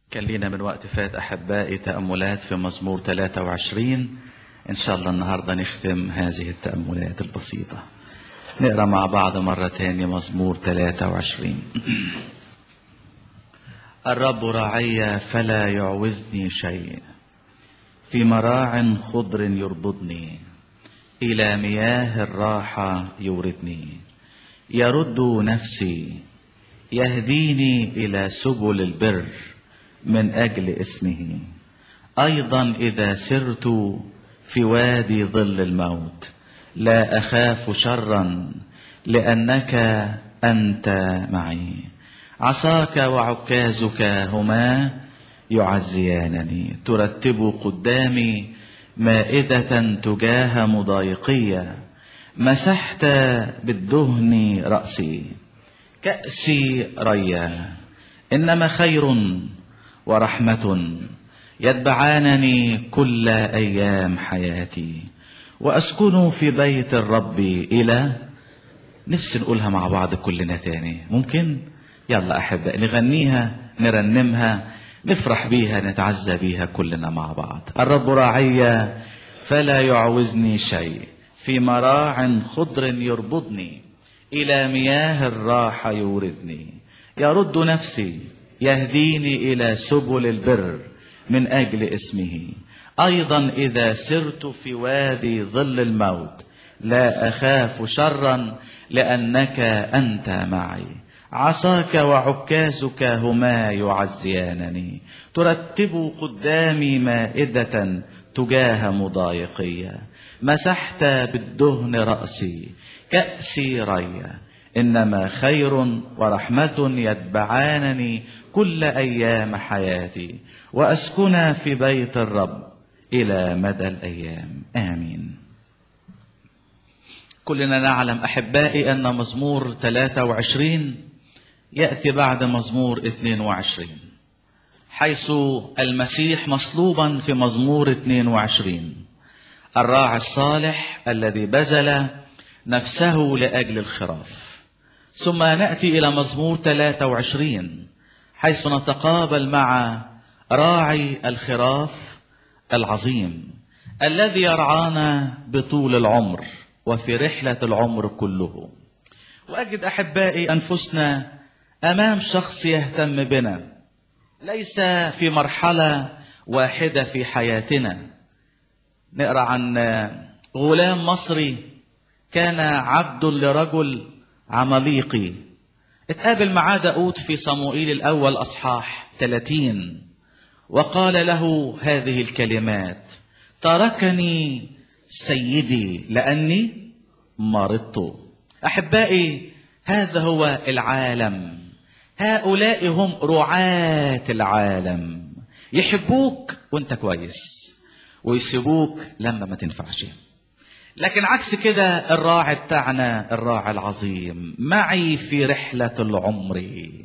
كان لينا من وقت فات أحبائي تأملات في مزمور 23 إن شاء الله النهاردة نختم هذه التأملات البسيطة نقرأ مع بعض مرة تانية مزمور 23 الرب راعي فلا يعوزني شيء في مراع خضر يربضني إلى مياه الراحة يوردني يرد نفسي يهديني إلى سبل البر من أجل اسمه أيضا إذا سرت في وادي ظل الموت لا أخاف شرا لأنك أنت معي عصاك وعكازك هما يعزيانني ترتب قدامي مائدة تجاه مضايقية مسحت بالدهن رأسي كأسي ريا إنما خير ورحمة يتبعانني كل أيام حياتي وأسكن في بيت الرب إلى نفسي نقولها مع بعض كلنا تاني ممكن يلا أحبة نغنيها نرنمها نفرح بيها نتعزى بيها كلنا مع بعض الرب راعي فلا يعوزني شيء في مراع خضر يربضني إلى مياه الراحة يوردني يرد نفسي يهديني إلى سبل البر من أجل اسمه أيضا إذا سرت في وادي ظل الموت لا أخاف شرا لأنك أنت معي عصاك وعكازك هما يعزيانني ترتب قدامي مائدة تجاه مضايقية مسحت بالدهن رأسي كأسي ريا إنما خير ورحمة يتبعانني كل أيام حياتي وأسكن في بيت الرب إلى مدى الأيام آمين كلنا نعلم أحبائي أن مزمور 23 يأتي بعد مزمور 22 حيث المسيح مصلوبا في مزمور 22 الراعي الصالح الذي بذل نفسه لأجل الخراف ثم نأتي إلى مزمور 23 حيث نتقابل مع راعي الخراف العظيم الذي يرعانا بطول العمر وفي رحلة العمر كله وأجد أحبائي أنفسنا أمام شخص يهتم بنا ليس في مرحلة واحدة في حياتنا نقرأ عن غلام مصري كان عبد لرجل عمليقي اتقابل معاه داود في صموئيل الأول أصحاح 30 وقال له هذه الكلمات تركني سيدي لأني مرضت أحبائي هذا هو العالم هؤلاء هم رعاة العالم يحبوك وانت كويس ويسيبوك لما ما تنفعش لكن عكس كده الراعي بتاعنا الراعي العظيم معي في رحلة العمر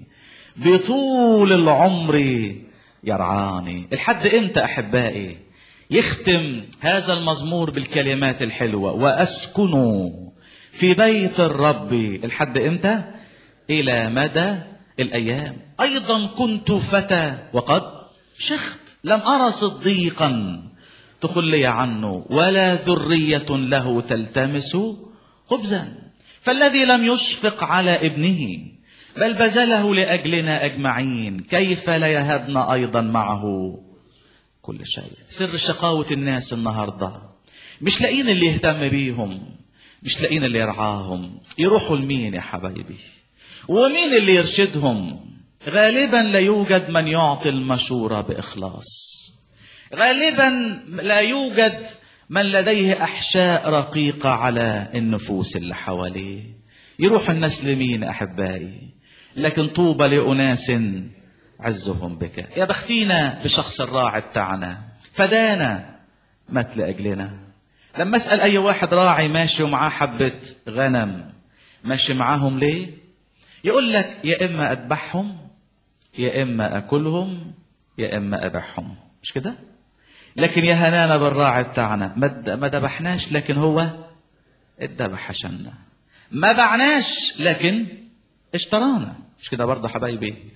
بطول العمر يرعاني الحد امتى احبائي يختم هذا المزمور بالكلمات الحلوة وأسكن في بيت الرب الحد امتى إلى مدى الأيام أيضا كنت فتى وقد شخت لم أرى صديقا تخلي عنه ولا ذرية له تلتمس خبزا فالذي لم يشفق على ابنه بل بذله لأجلنا أجمعين كيف لا يهبنا أيضا معه كل شيء سر شقاوة الناس النهاردة مش لاقين اللي يهتم بيهم مش لاقين اللي يرعاهم يروحوا لمين يا حبايبي ومين اللي يرشدهم غالبا لا يوجد من يعطي المشورة بإخلاص غالبا لا يوجد من لديه أحشاء رقيقة على النفوس اللي حواليه يروح الناس لمين أحبائي لكن طوبى لأناس عزهم بك يا بختينا بشخص الراعي بتاعنا فدانا مات لأجلنا لما أسأل أي واحد راعي ماشي ومعاه حبة غنم ماشي معاهم ليه يقول لك يا إما أذبحهم يا إما أكلهم يا إما أبيعهم مش كده لكن يا هنانا بالراعي بتاعنا ما ذبحناش لكن هو اتذبح عشاننا ما بعناش لكن اشترانا مش كده برضه حبايبي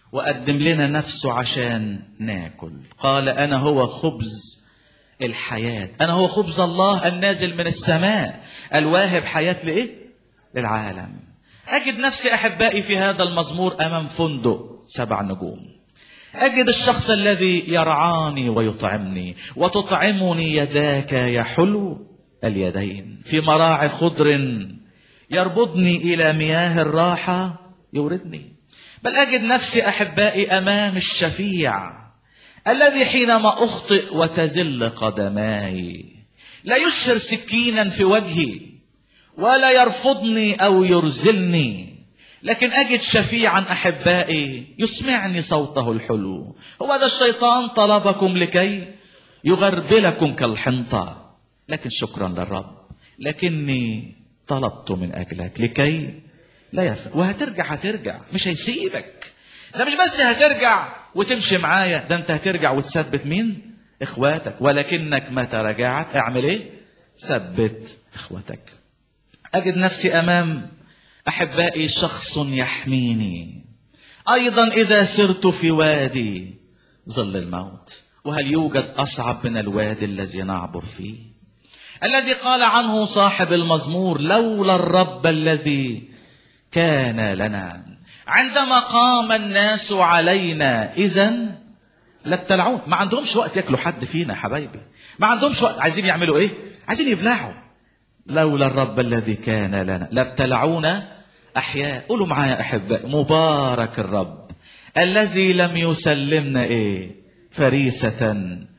وقدم لنا نفسه عشان ناكل قال أنا هو خبز الحياة أنا هو خبز الله النازل من السماء الواهب حياة لإيه؟ للعالم أجد نفسي أحبائي في هذا المزمور أمام فندق سبع نجوم أجد الشخص الذي يرعاني ويطعمني وتطعمني يداك يا حلو اليدين في مراعي خضر يربضني إلى مياه الراحة يوردني بل أجد نفسي أحبائي أمام الشفيع الذي حينما أخطئ وتزل قدماي لا يشهر سكينا في وجهي ولا يرفضني أو يرزلني لكن أجد شفيعا أحبائي يسمعني صوته الحلو هو هذا الشيطان طلبكم لكي يغربلكم كالحنطة لكن شكرا للرب لكني طلبت من أجلك لكي لا يفعل وهترجع هترجع مش هيسيبك ده مش بس هترجع وتمشي معايا ده انت هترجع وتثبت مين اخواتك ولكنك متى رجعت اعمل ايه ثبت اخواتك اجد نفسي امام احبائي شخص يحميني ايضا اذا سرت في وادي ظل الموت وهل يوجد اصعب من الوادي الذي نعبر فيه الذي قال عنه صاحب المزمور لولا الرب الذي كان لنا عندما قام الناس علينا اذا لابتلعون ما عندهمش وقت ياكلوا حد فينا يا حبايبي ما عندهمش وقت عايزين يعملوا ايه عايزين يبلعوا لولا الرب الذي كان لنا لابتلعونا احياء قولوا معايا احباء مبارك الرب الذي لم يسلمنا ايه فريسة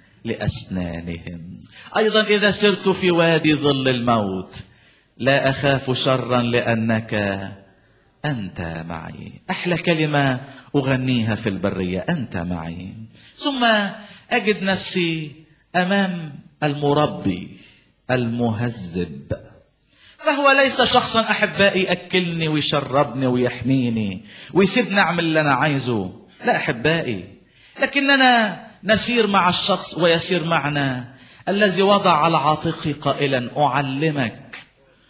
لأسنانهم أيضا إذا سرت في وادي ظل الموت لا أخاف شرا لأنك أنت معي أحلى كلمة أغنيها في البرية أنت معي ثم أجد نفسي أمام المربي المهذب فهو ليس شخصا أحبائي يأكلني ويشربني ويحميني ويسيبني أعمل اللي أنا عايزه لا أحبائي لكننا نسير مع الشخص ويسير معنا الذي وضع على عاتقي قائلا أعلمك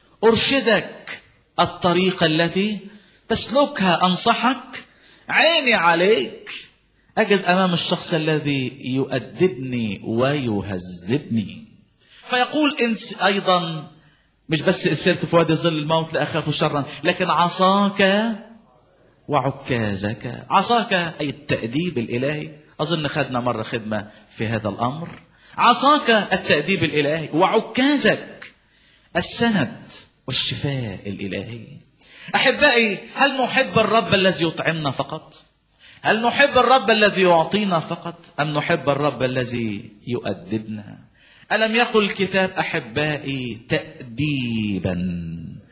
أرشدك الطريقة التي تسلكها أنصحك عيني عليك أجد أمام الشخص الذي يؤدبني ويهذبني فيقول انس أيضا مش بس سرت في وادي ظل الموت لا أخاف شرا لكن عصاك وعكازك عصاك أي التأديب الإلهي أظن خدنا مرة خدمة في هذا الأمر عصاك التأديب الإلهي وعكازك السند والشفاء الإلهي أحبائي هل نحب الرب الذي يطعمنا فقط هل نحب الرب الذي يعطينا فقط أم نحب الرب الذي يؤدبنا ألم يقل الكتاب أحبائي تأديبا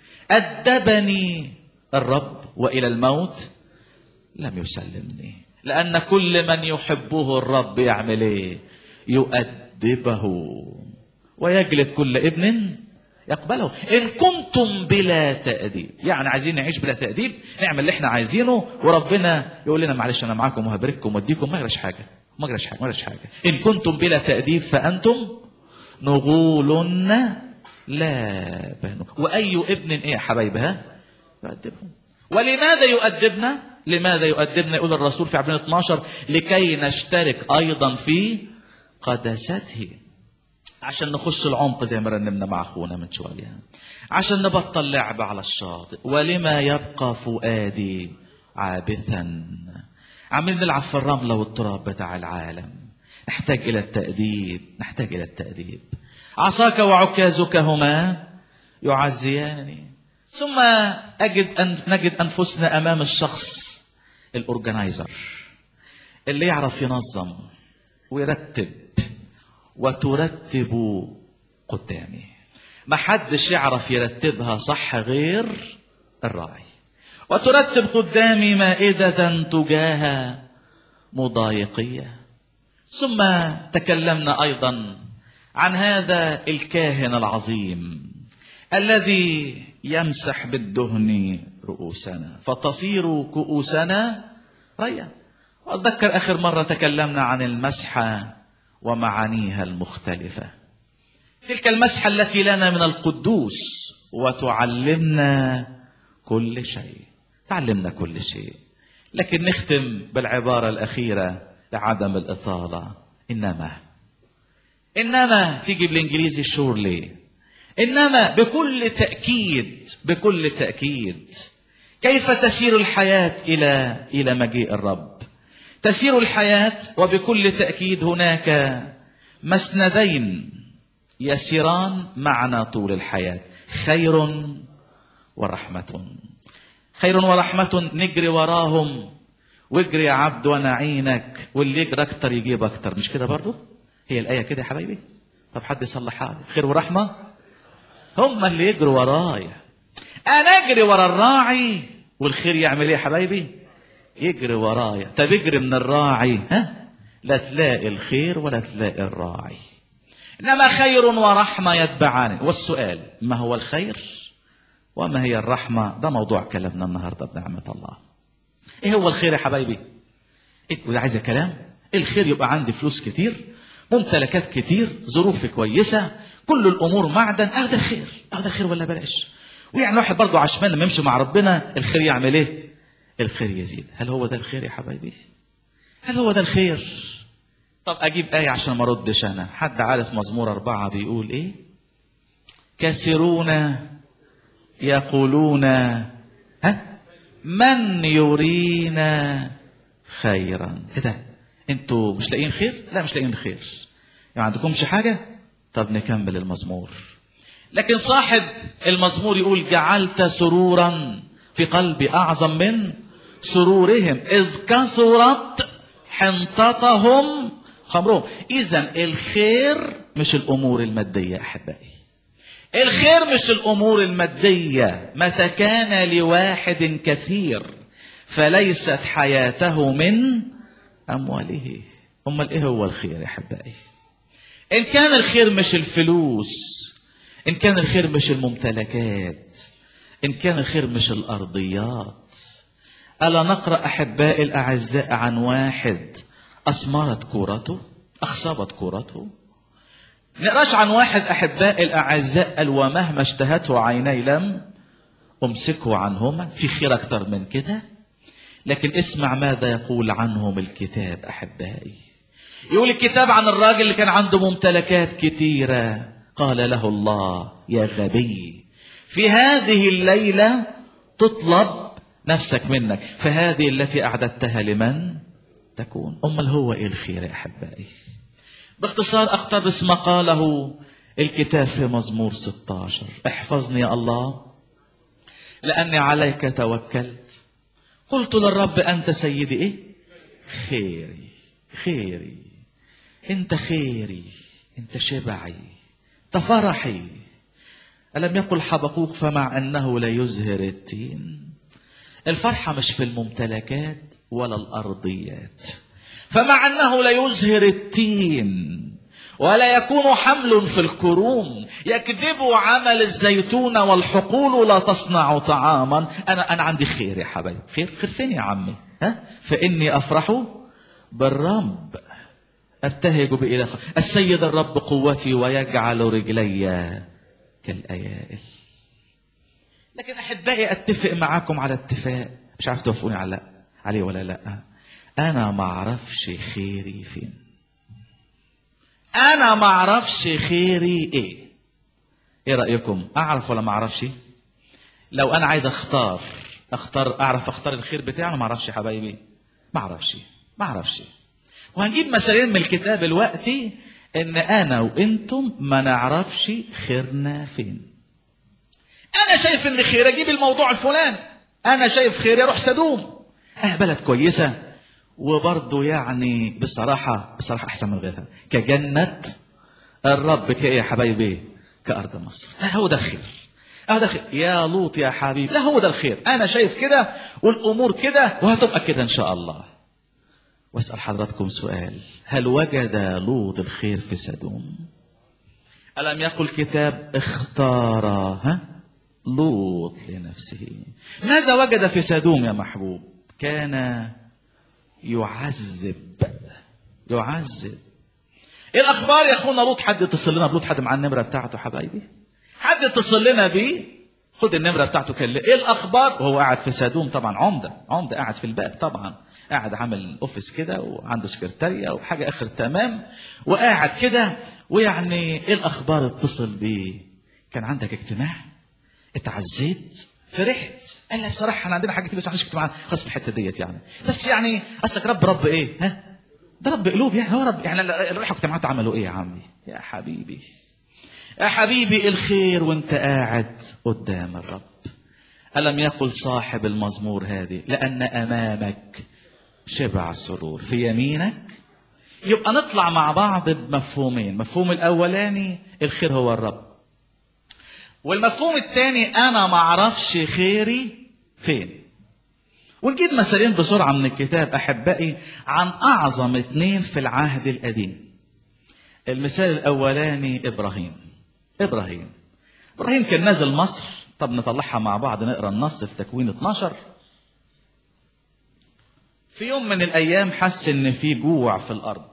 أدبني الرب وإلى الموت لم يسلمني لأن كل من يحبه الرب يعمل إيه يؤدبه ويجلد كل ابن يقبله إن كنتم بلا تأديب يعني عايزين نعيش بلا تأديب نعمل اللي احنا عايزينه وربنا يقول لنا معلش أنا معاكم وهبارككم واديكم ما يجراش حاجة ما يجراش حاجة ما يجراش حاجة إن كنتم بلا تأديب فأنتم نغول لا بنو وأي ابن إيه يا حبايبي ها يؤدبهم ولماذا يؤدبنا لماذا يؤدبنا يقول الرسول في عبرين 12 لكي نشترك أيضا في قدسته عشان نخش العمق زي ما رنمنا مع اخونا من شويه عشان نبطل لعب على الشاطئ ولما يبقى فؤادي عابثا عمالين نلعب في الرمله والتراب بتاع العالم نحتاج الى التاديب نحتاج الى التاديب عصاك وعكازك هما يعزيانني ثم اجد ان نجد انفسنا امام الشخص الاورجنايزر اللي يعرف ينظم ويرتب وترتب قدامي ما حدش يعرف يرتبها صح غير الراعي وترتب قدامي مائدة تجاه مضايقية ثم تكلمنا أيضا عن هذا الكاهن العظيم الذي يمسح بالدهن رؤوسنا فتصير كؤوسنا ريا وأتذكر آخر مرة تكلمنا عن المسحة ومعانيها المختلفة تلك المسحة التي لنا من القدوس وتعلمنا كل شيء تعلمنا كل شيء لكن نختم بالعبارة الأخيرة لعدم الإطالة إنما إنما تيجي بالإنجليزي شورلي إنما بكل تأكيد بكل تأكيد كيف تسير الحياة إلى إلى مجيء الرب تسير الحياة وبكل تأكيد هناك مسندين يسيران معنا طول الحياة خير ورحمة خير ورحمة نجري وراهم واجري يا عبد وانا عينك واللي يجري اكتر يجيب اكتر مش كده برضو هي الآية كده يا حبايبي طب حد يصلحها لي خير ورحمة هم اللي يجروا ورايا انا اجري ورا الراعي والخير يعمل ايه يا حبايبي يجري ورايا طب اجري من الراعي ها لا تلاقي الخير ولا تلاقي الراعي انما خير ورحمه يتبعان والسؤال ما هو الخير وما هي الرحمه ده موضوع كلامنا النهارده بنعمه الله ايه هو الخير يا حبايبي إيه وده عايز كلام الخير يبقى عندي فلوس كتير ممتلكات كتير ظروفي كويسه كل الامور معدن اه ده الخير اه ده الخير ولا بلاش ويعني الواحد برضه عشمان لما يمشي مع ربنا الخير يعمل ايه الخير يزيد هل هو ده الخير يا حبايبي هل هو ده الخير طب اجيب ايه عشان ما اردش انا حد عارف مزمور اربعة بيقول ايه كثيرون يقولون ها من يرينا خيرا ايه ده انتوا مش لاقيين خير لا مش لاقيين خير يعني عندكمش حاجه طب نكمل المزمور لكن صاحب المزمور يقول جعلت سرورا في قلبي اعظم من سرورهم اذ كثرت حنطتهم خمرهم اذا الخير مش الامور الماديه احبائي الخير مش الامور الماديه متى كان لواحد كثير فليست حياته من امواله امال ايه هو الخير يا احبائي ان كان الخير مش الفلوس ان كان الخير مش الممتلكات ان كان الخير مش الارضيات الا نقرا احبائي الاعزاء عن واحد اثمرت كورته اخصبت كورته نقراش عن واحد احبائي الاعزاء قال ومهما اشتهته عيني لم امسكه عنهما في خير اكتر من كده لكن اسمع ماذا يقول عنهم الكتاب احبائي يقول الكتاب عن الراجل اللي كان عنده ممتلكات كتيره قال له الله يا غبي في هذه الليله تطلب نفسك منك فهذه التي اعددتها لمن تكون امال هو ايه الخير يا احبائي باختصار اقتبس ما قاله الكتاب في مزمور 16 احفظني يا الله لاني عليك توكلت قلت للرب انت سيدي ايه خيري خيري انت خيري انت شبعي انت فرحي الم يقل حبقوق فمع انه لا يزهر التين الفرحه مش في الممتلكات ولا الارضيات فمع انه لا يزهر التين ولا يكون حمل في الكروم يكذب عمل الزيتون والحقول لا تصنع طعاما انا انا عندي خير يا حبايبي خير خير فين يا عمي ها فاني افرح بالرب ابتهج بإله السيد الرب قوتي ويجعل رجلي كالايائل لكن احبائي اتفق معاكم على اتفاق مش عارف توافقوني على لا عليه ولا لا انا ما اعرفش خيري فين انا ما اعرفش خيري ايه ايه رايكم اعرف ولا ما اعرفش لو انا عايز اختار اختار اعرف اختار الخير بتاعي انا ما اعرفش يا حبايبي ما اعرفش ما اعرفش وهنجيب مثالين من الكتاب دلوقتي ان انا وانتم ما نعرفش خيرنا فين انا شايف ان خير اجيب الموضوع الفلاني انا شايف خير اروح سدوم اه بلد كويسه وبرضه يعني بصراحة بصراحة أحسن من غيرها كجنة الرب كإيه يا حبايبي كأرض مصر لا هو ده الخير هذا الخير يا لوط يا حبيبي لا هو ده الخير أنا شايف كده والأمور كده وهتبقى كده إن شاء الله واسأل حضراتكم سؤال هل وجد لوط الخير في سدوم ألم يقل كتاب اختار ها لوط لنفسه ماذا وجد في سدوم يا محبوب كان يعذب يعذب ايه الاخبار يا اخونا لوط حد يتصل لنا بلوط حد مع النمره بتاعته حبايبي حد يتصل لنا بيه خد النمره بتاعته كلم ايه الاخبار وهو قاعد في سادوم طبعا عمده عمده قاعد في الباب طبعا قاعد عامل اوفيس كده وعنده سكرتاريه وحاجه اخر تمام وقاعد كده ويعني ايه الاخبار اتصل بيه كان عندك اجتماع اتعزيت فرحت قال لي بصراحه احنا عندنا حاجه كتير بس ما اجتماع خاص في الحته ديت يعني بس يعني اصلك رب رب ايه ها ده رب قلوب يعني هو رب يعني اللي راحوا اجتماعات عملوا ايه يا عمي يا حبيبي يا حبيبي الخير وانت قاعد قدام الرب ألم يقل صاحب المزمور هذه لأن أمامك شبع السرور في يمينك يبقى نطلع مع بعض بمفهومين مفهوم الأولاني الخير هو الرب والمفهوم الثاني أنا ما أعرفش خيري فين ونجيب مثالين بسرعة من الكتاب أحبائي عن أعظم اثنين في العهد القديم المثال الأولاني إبراهيم إبراهيم إبراهيم كان نازل مصر طب نطلعها مع بعض نقرا النص في تكوين 12 في يوم من الأيام حس إن في جوع في الأرض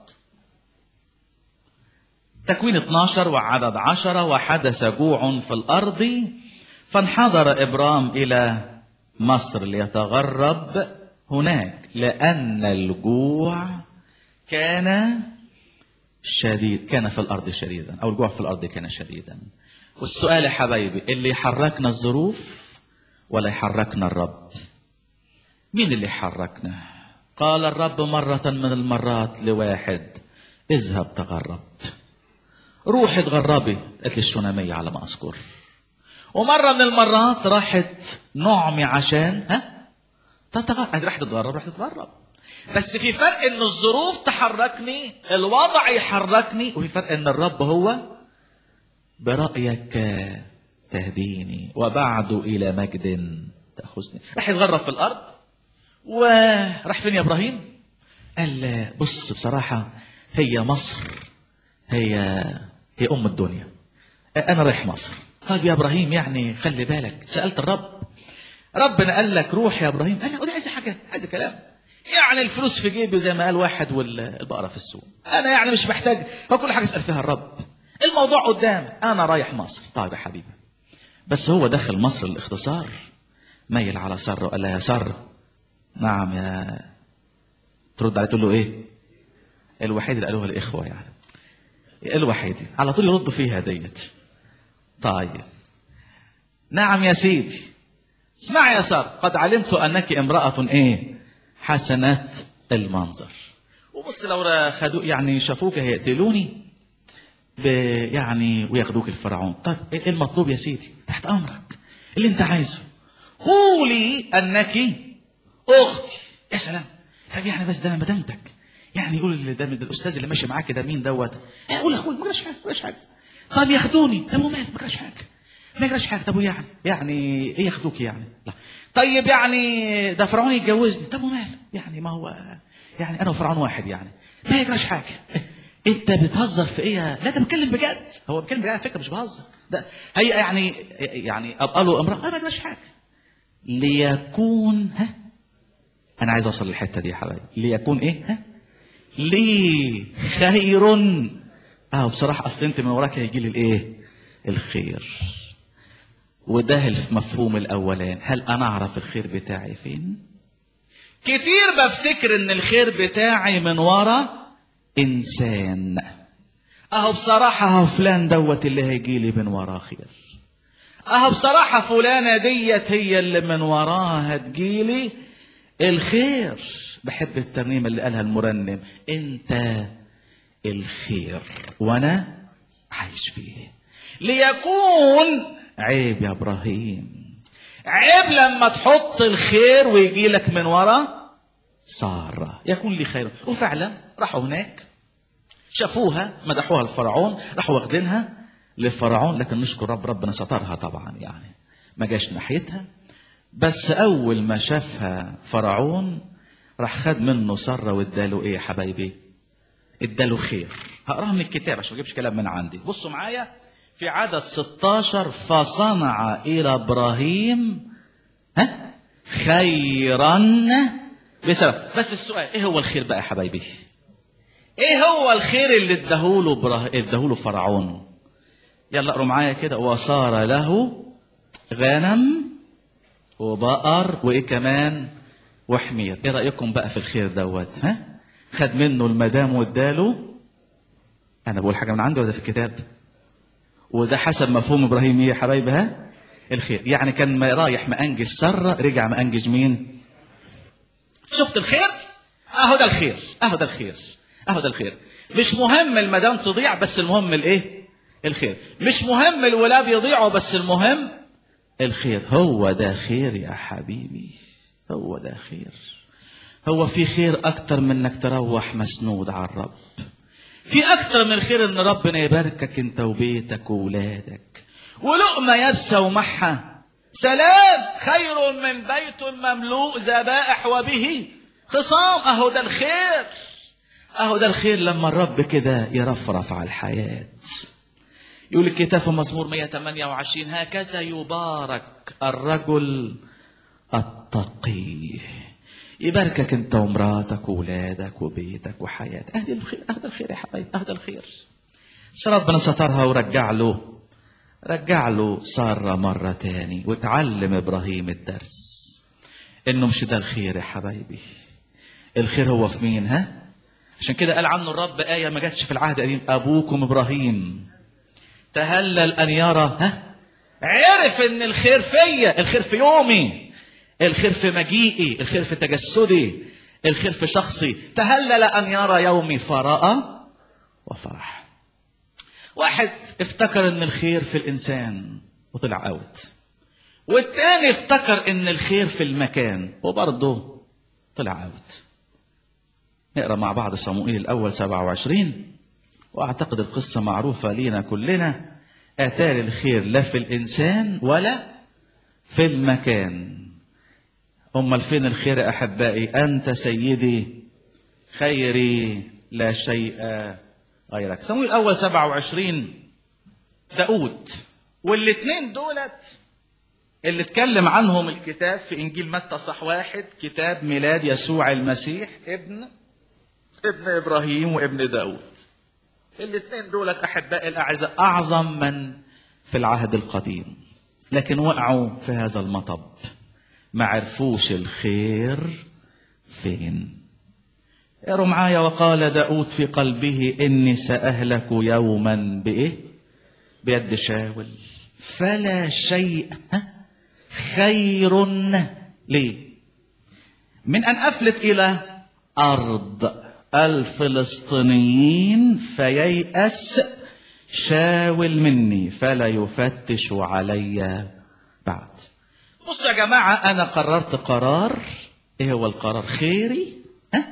تكوين 12 وعدد عشرة وحدث جوع في الأرض فانحدر إبرام إلى مصر ليتغرب هناك لأن الجوع كان شديد كان في الأرض شديدا أو الجوع في الأرض كان شديدا والسؤال يا حبايبي اللي يحركنا الظروف ولا يحركنا الرب مين اللي يحركنا قال الرب مرة من المرات لواحد اذهب تغرب روحي اتغربي قالت لي الشونامية على ما أذكر ومرة من المرات راحت نعمي عشان ها تتغرب راحت تتغرب راحت تتغرب بس في فرق ان الظروف تحركني الوضع يحركني وفي فرق ان الرب هو برأيك تهديني وبعد إلى مجد تأخذني راح يتغرب في الأرض وراح فين يا إبراهيم قال بص بصراحة هي مصر هي هي أم الدنيا أنا رايح مصر طيب يا إبراهيم يعني خلي بالك سألت الرب ربنا قال لك روح يا إبراهيم قال لي عايز حاجة عايز كلام يعني الفلوس في جيبي زي ما قال واحد والبقرة في السوق أنا يعني مش محتاج هو كل حاجة أسأل فيها الرب الموضوع قدام أنا رايح مصر طيب يا حبيبي بس هو دخل مصر الاختصار ميل على سارة وقال لها يا سارة نعم يا ترد عليه تقول له ايه الوحيد اللي قالوها الاخوه يعني الوحيد على طول يردوا فيها ديت طيب نعم يا سيدي اسمع يا سارة قد علمت انك امرأة ايه حسنة المنظر وبص لو خدوا يعني شافوك هيقتلوني يعني وياخدوك الفرعون طيب ايه المطلوب يا سيدي تحت امرك اللي انت عايزه قولي انك اختي يا سلام طب يعني بس ده مدامتك يعني يقول ده الاستاذ اللي ماشي معاك ده مين دوت قول اخوي ما جراش حاجه ما جراش حاجه طب ياخدوني طب ومال ما جراش حاجه ما جراش حاجه طب يعني يعني ايه ياخدوك يعني لا طيب يعني ده فرعون يتجوزني طب ومال يعني ما هو يعني انا وفرعون واحد يعني ما يجراش حاجه انت بتهزر في ايه لا ده بتكلم بجد هو بيتكلم بجد على فكره مش بهزر ده هي يعني يعني ابقى له امراه انا ما يجراش حاجه ليكون ها انا عايز اوصل للحته دي يا حبايبي ليكون ايه ها لي خير اه بصراحه اصل انت من وراك هيجي لي الايه الخير وده المفهوم الاولاني هل انا اعرف الخير بتاعي فين كتير بفتكر ان الخير بتاعي من ورا انسان اهو بصراحه اهو فلان دوت اللي هيجي لي من وراه خير اهو بصراحه فلانه ديت هي اللي من وراها هتجيلي الخير بحب الترنيمه اللي قالها المرنم انت الخير وانا عايش فيه ليكون عيب يا ابراهيم عيب لما تحط الخير ويجي لك من ورا سارة يكون لي خير وفعلا راحوا هناك شافوها مدحوها الفرعون راحوا واخدينها للفرعون لكن نشكر رب ربنا سترها طبعا يعني ما جاش ناحيتها بس اول ما شافها فرعون راح خد منه سره واداله ايه يا حبايبي اداله خير هقراها من الكتاب عشان ما اجيبش كلام من عندي بصوا معايا في عدد 16 فصنع الى ابراهيم ها خيرا بسبب بس السؤال ايه هو الخير بقى يا حبايبي ايه هو الخير اللي اداهوله براه... اداهوله فرعون يلا اقروا معايا كده وصار له غنم وبقر وايه كمان وحمير ايه رايكم بقى في الخير دوت ها خد منه المدام واداله انا بقول حاجه من عندي ولا ده في الكتاب وده حسب مفهوم ابراهيم ايه يا حبايبي ها الخير يعني كان ما رايح مأنجز سرة رجع مأنجز مين شفت الخير اهو ده الخير اهو ده الخير اهو ده الخير مش مهم المدام تضيع بس المهم الايه الخير مش مهم الولاد يضيعوا بس المهم الخير هو ده خير يا حبيبي هو ده خير هو في خير اكتر من انك تروح مسنود على الرب في اكتر من الخير ان ربنا يباركك انت وبيتك وولادك ولقمه يابسه ومعها سلام خير من بيت مملوء ذبائح وبه خصام اهو ده الخير اهو ده الخير لما الرب كده يرفرف على الحياه يقول الكتاب في مزمور 128 هكذا يبارك الرجل التقي يباركك انت ومراتك وولادك وبيتك وحياتك اهدي الخير اهدى الخير يا حبايبي اهدى الخير بس ربنا سترها ورجع له رجع له سارة مرة تاني وتعلم إبراهيم الدرس إنه مش ده الخير يا حبايبي الخير هو في مين ها عشان كده قال عنه الرب آية ما جاتش في العهد القديم أبوكم إبراهيم تهلل أن يرى ها عرف إن الخير فيا الخير في يومي الخير في مجيئي الخير في تجسدي الخير في شخصي تهلل أن يرى يومي فرأى وفرح واحد افتكر ان الخير في الانسان وطلع اوت والتاني افتكر ان الخير في المكان وبرضه طلع اوت نقرا مع بعض صموئيل الاول 27 واعتقد القصه معروفه لينا كلنا اتاري الخير لا في الانسان ولا في المكان امال فين الخير يا احبائي انت سيدي خيري لا شيء غيرك صمويل الأول 27 داود والاثنين دولت اللي اتكلم عنهم الكتاب في إنجيل متى صح واحد كتاب ميلاد يسوع المسيح ابن ابن إبراهيم وابن داود الاثنين دولت أحباء الأعزاء أعظم من في العهد القديم لكن وقعوا في هذا المطب ما عرفوش الخير فين اقروا معايا وقال داود في قلبه إني سأهلك يوما بإيه بيد شاول فلا شيء خير لي من أن أفلت إلى أرض الفلسطينيين فييأس شاول مني فلا يفتش علي بعد بصوا يا جماعة أنا قررت قرار إيه هو القرار خيري ها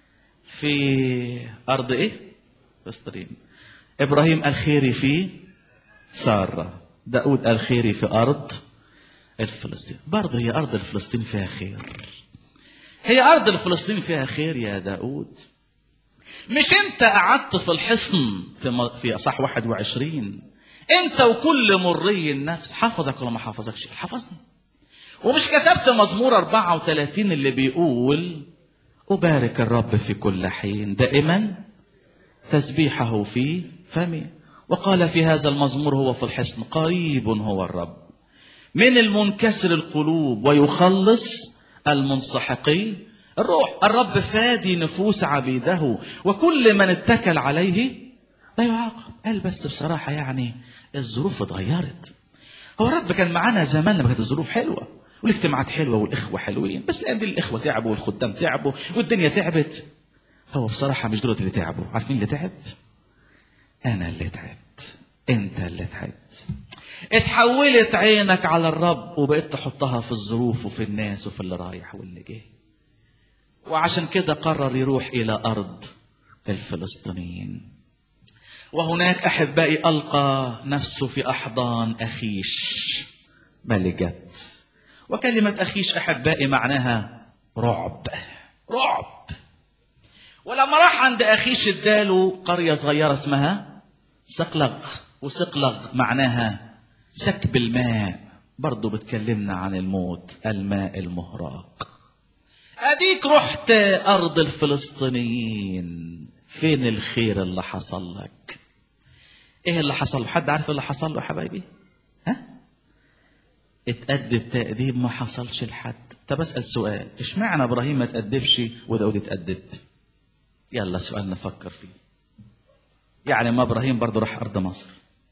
في أرض إيه؟ فلسطين إبراهيم الخيري في سارة داود الخيري في أرض الفلسطين برضه هي أرض الفلسطين فيها خير هي أرض الفلسطين فيها خير يا داود مش أنت قعدت في الحصن في, م... في أصح 21 أنت وكل مري النفس حافظك ولا ما حافظكش حافظني ومش كتبت مزمور 34 اللي بيقول أبارك الرب في كل حين دائما تسبيحه في فمي وقال في هذا المزمور هو في الحصن قريب هو الرب من المنكسر القلوب ويخلص المنسحقين الروح الرب فادي نفوس عبيده وكل من اتكل عليه لا يعاقب قال بس بصراحة يعني الظروف اتغيرت هو الرب كان معانا زمان لما كانت الظروف حلوة والاجتماعات حلوه والاخوه حلوين بس الايام دي الاخوه تعبوا والخدام تعبوا والدنيا تعبت هو بصراحه مش دول اللي تعبوا عارفين اللي تعب انا اللي تعبت انت اللي تعبت اتحولت عينك على الرب وبقيت تحطها في الظروف وفي الناس وفي اللي رايح واللي جه وعشان كده قرر يروح الى ارض الفلسطينيين وهناك احبائي القى نفسه في احضان اخيش ملجت وكلمة أخيش أحبائي معناها رعب رعب ولما راح عند أخيش اداله قرية صغيرة اسمها سقلغ وسقلغ معناها سكب الماء برضو بتكلمنا عن الموت الماء المهراق أديك رحت أرض الفلسطينيين فين الخير اللي حصل لك ايه اللي حصل حد عارف اللي حصل له يا حبايبي ها اتأدب تأديب ما حصلش لحد طب اسأل سؤال اشمعنى ابراهيم ما تأدبش وداود اتأدب يلا سؤال نفكر فيه يعني ما ابراهيم برضه راح ارض مصر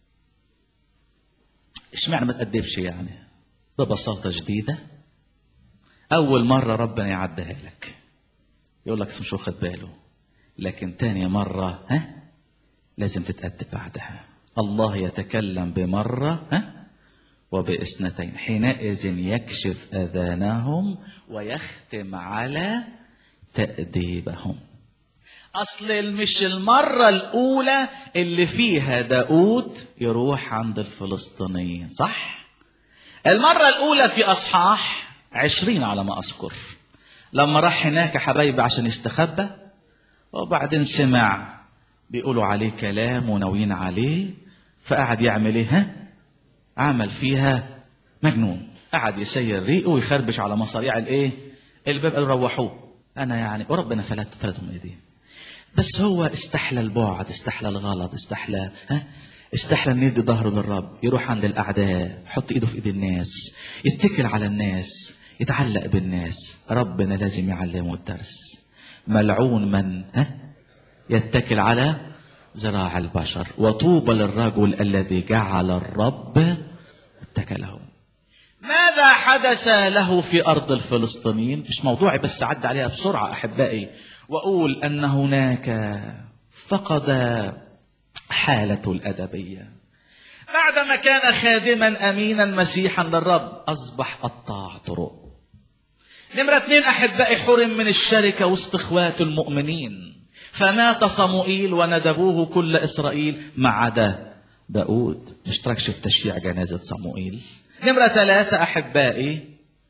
اشمعنى ما تأدبش يعني ببساطة جديدة أول مرة ربنا يعدها لك يقول لك مش واخد باله لكن تاني مرة ها لازم تتأدب بعدها الله يتكلم بمرة ها وباثنتين حينئذ يكشف أذانهم ويختم على تأديبهم أصل مش المرة الأولى اللي فيها داود يروح عند الفلسطينيين صح؟ المرة الأولى في أصحاح عشرين على ما أذكر لما راح هناك حبايبي عشان يستخبى وبعدين سمع بيقولوا عليه كلام وناويين عليه فقعد يعمل ايه ها عمل فيها مجنون قعد يسير ريقه ويخربش على مصاريع الايه الباب قالوا روحوه انا يعني وربنا فلت فلتهم من ايديه بس هو استحلى البعد استحلى الغلط استحلى ها استحلى ان يدي ظهره للرب يروح عند الاعداء يحط ايده في ايد الناس يتكل على الناس يتعلق بالناس ربنا لازم يعلمه الدرس ملعون من ها يتكل على ذراع البشر وطوبى للرجل الذي جعل الرب اتكله ماذا حدث له في ارض الفلسطينيين مش موضوعي بس عد عليها بسرعه احبائي واقول ان هناك فقد حالته الادبيه بعدما كان خادما امينا مسيحا للرب اصبح قطاع طرق نمرة اتنين أحبائي حرم من الشركة وسط إخوات المؤمنين فمات صموئيل وندبوه كل إسرائيل ما عدا داود اشتركش في تشييع جنازة صموئيل نمرة ثلاثة أحبائي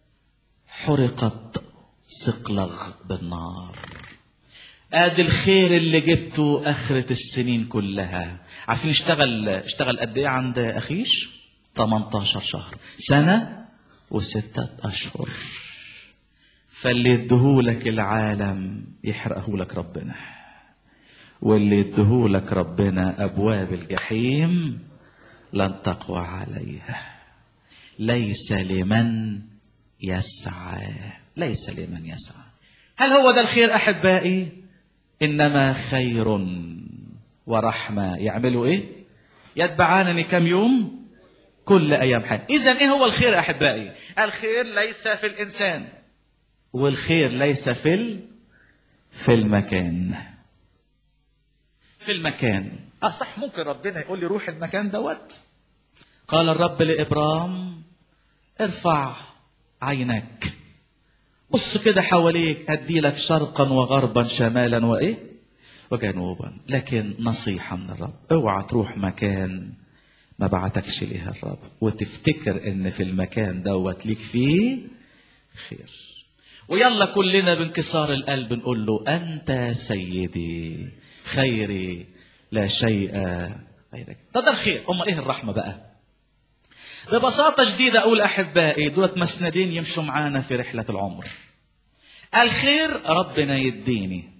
حرقت صقلغ بالنار ادي الخير اللي جبته اخرة السنين كلها عارفين اشتغل اشتغل قد ايه عند اخيش 18 شهر سنة وستة اشهر فاللي يديهولك العالم يحرقهولك ربنا واللي يديهولك ربنا ابواب الجحيم لن تقوى عليها ليس لمن يسعى ليس لمن يسعى هل هو ده الخير احبائي انما خير ورحمه يعملوا ايه يتبعانني كم يوم كل ايام حياتي اذا ايه هو الخير احبائي الخير ليس في الانسان والخير ليس في ال... في المكان في المكان اه صح ممكن ربنا يقول لي روح المكان دوت قال الرب لابرام ارفع عينك بص كده حواليك ادي لك شرقا وغربا شمالا وايه وجنوبا لكن نصيحة من الرب اوعى تروح مكان ما بعتكش ليه الرب وتفتكر ان في المكان دوت ليك فيه خير ويلا كلنا بانكسار القلب نقول له انت سيدي خيري لا شيء غيرك ده ده الخير امال ايه الرحمه بقى ببساطة شديدة أقول أحبائي دولت مسندين يمشوا معانا في رحلة العمر الخير ربنا يديني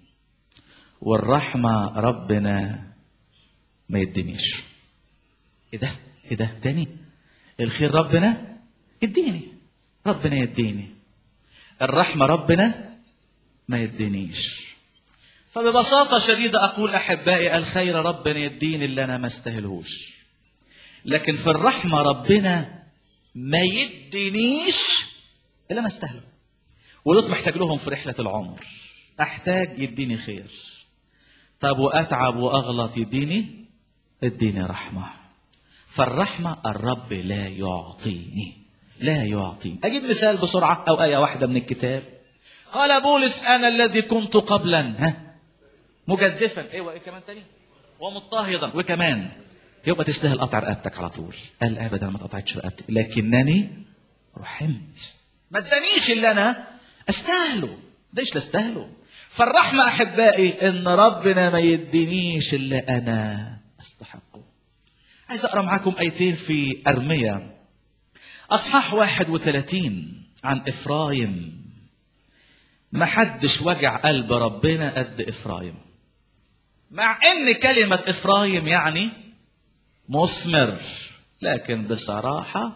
والرحمة ربنا ما يدينيش ايه ده ايه ده تاني الخير ربنا يديني ربنا يديني الرحمة ربنا ما يدينيش فببساطة شديدة أقول أحبائي الخير ربنا يديني اللي أنا ما استاهلهوش لكن في الرحمة ربنا ما يدينيش اللي أنا استاهله ودول محتاج لهم في رحلة العمر أحتاج يديني خير طب وأتعب وأغلط يديني اديني رحمة فالرحمة الرب لا يعطيني لا يعطيني أجيب مثال بسرعة أو آية واحدة من الكتاب قال بولس أنا الذي كنت قبلا ها مجدفا ايه وايه كمان تاني ومضطهدا وكمان يبقى تستاهل قطع رقبتك على طول قال ابدا ما قطعتش رقبتي لكنني رحمت ما ادانيش اللي انا استاهله ده ايش استاهله فالرحمة أحبائي إن ربنا ما يدينيش اللي أنا أستحقه عايز أقرأ معاكم آيتين في أرمية أصحاح 31 عن إفرايم ما حدش وجع قلب ربنا قد إفرايم مع ان كلمة افرايم يعني مثمر لكن بصراحة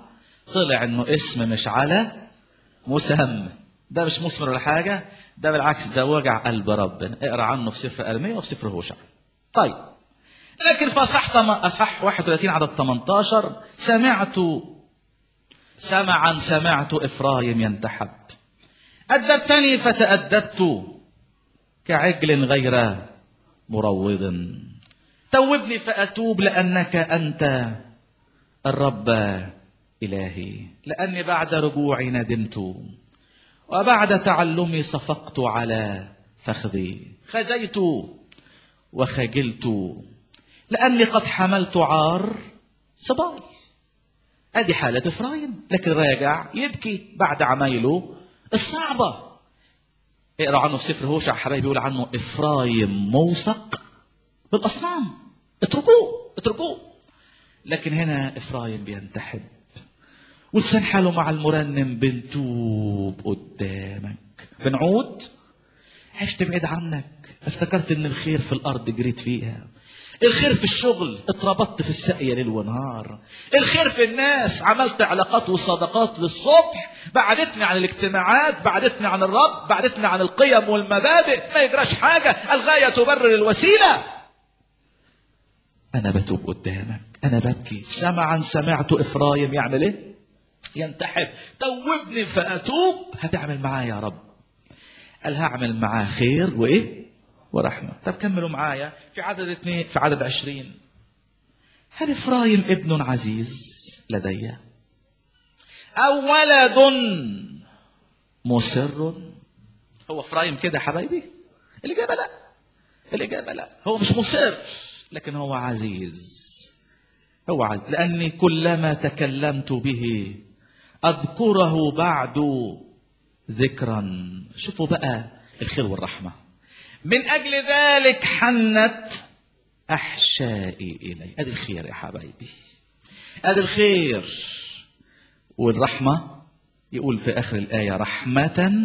طلع انه اسم مش على مسمى ده مش مثمر ولا حاجة ده بالعكس ده وجع قلب ربنا اقرا عنه في سفر ارميا وفي سفر هوشع طيب لكن في اصح اصح 31 عدد 18 سمعت سمعا سمعت افرايم ينتحب أدبتني فتأدبت كعجل غير مروض توبني فأتوب لأنك أنت الرب إلهي لأني بعد رجوعي ندمت وبعد تعلمي صفقت على فخذي خزيت وخجلت لأني قد حملت عار صباي ادي حالة افرايم لكن راجع يبكي بعد عمايله الصعبة اقرا عنه في سفر هوشع حبايبي يقول عنه افرايم موثق بالاصنام اتركوه اتركوه لكن هنا افرايم بينتحب ولسان حاله مع المرنم بنتوب قدامك بنعود عشت بعيد عنك افتكرت ان الخير في الارض جريت فيها الخير في الشغل اتربطت في الساقية ليل ونهار الخير في الناس عملت علاقات وصداقات للصبح بعدتني عن الاجتماعات بعدتني عن الرب بعدتني عن القيم والمبادئ ما يجراش حاجة الغاية تبرر الوسيلة أنا بتوب قدامك أنا ببكي سمعا سمعت إفرايم يعمل إيه ينتحب توبني فأتوب هتعمل معايا يا رب قال هعمل معاه خير وإيه ورحمة طب كملوا معايا في عدد اثنين في عدد عشرين هل إفرايم ابن عزيز لدي أو ولد مصر هو إفرايم كده حبايبي الإجابة لا الإجابة لا هو مش مصر لكن هو عزيز هو عزيز لأني كلما تكلمت به أذكره بعد ذكرا شوفوا بقى الخير والرحمة من أجل ذلك حنت أحشائي إلي أدي الخير يا حبايبي أدي الخير والرحمة يقول في آخر الآية رحمة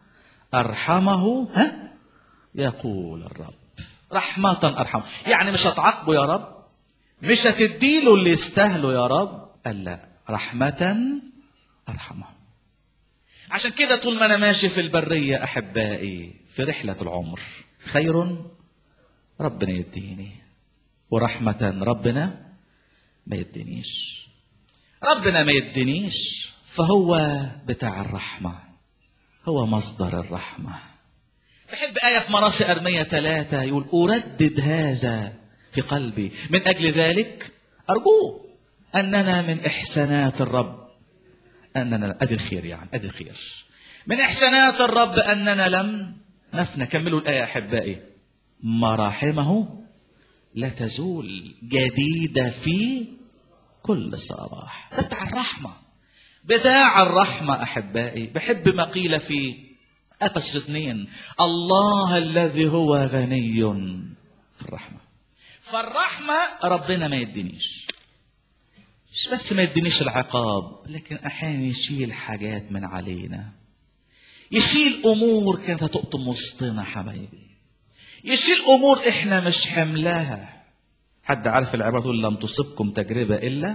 أرحمه ها يقول الرب رحمة أرحمه يعني مش هتعاقبه يا رب مش هتديله اللي يستاهله يا رب قال لا رحمة أرحمه عشان كده طول ما أنا ماشي في البرية أحبائي في رحلة العمر خير ربنا يديني ورحمة ربنا ما يدينيش ربنا ما يدينيش فهو بتاع الرحمة هو مصدر الرحمة بحب آية في مراسي أرمية ثلاثة يقول أردد هذا في قلبي من أجل ذلك أرجوه أننا من إحسانات الرب أننا أدي الخير يعني أدي الخير من إحسانات الرب أننا لم نفنى كملوا الآية أحبائي مراحمه لا تزول جديدة في كل صباح ده بتاع الرحمة بتاع الرحمة أحبائي بحب ما قيل في أفس اثنين الله الذي هو غني في الرحمة فالرحمة ربنا ما يدينيش مش بس ما يدينيش العقاب لكن أحيانا يشيل حاجات من علينا يشيل أمور كانت هتقطم وسطنا حبايبي يشيل أمور إحنا مش حملاها حد عارف العبارة تقول لم تصبكم تجربة إلا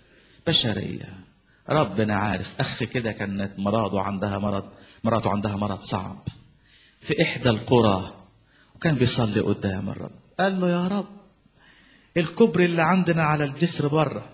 بشرية ربنا عارف أخ كده كانت مراته عندها مرض مراته عندها مرض صعب في إحدى القرى وكان بيصلي قدام الرب قال له يا رب الكبر اللي عندنا على الجسر بره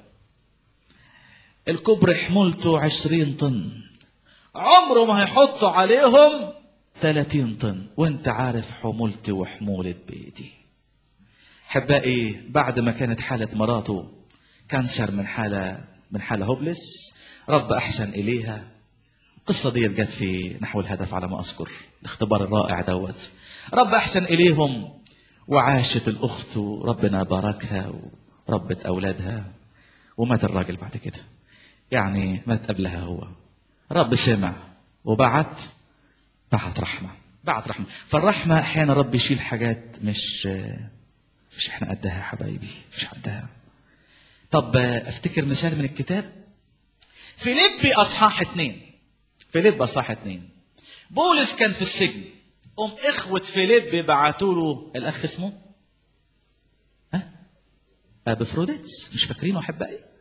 الكبر حمولته عشرين طن عمره ما هيحطوا عليهم 30 طن وانت عارف حمولتي وحمولة بيتي حبائي بعد ما كانت حالة مراته كانسر من حالة من حالة هوبلس رب أحسن إليها القصة دي جت في نحو الهدف على ما أذكر الاختبار الرائع دوت رب أحسن إليهم وعاشت الأخت وربنا باركها وربت أولادها ومات الراجل بعد كده يعني مات قبلها هو رب سمع وبعت بعت رحمة بعت رحمة فالرحمة أحيانا رب يشيل حاجات مش مش احنا قدها يا حبايبي مش قدها طب افتكر مثال من الكتاب فيليبي أصحاح اتنين فيليب أصحاح اتنين بولس كان في السجن قوم إخوة فيليب بعتوا له الأخ اسمه ها أبفروديتس مش فاكرينه أحبائي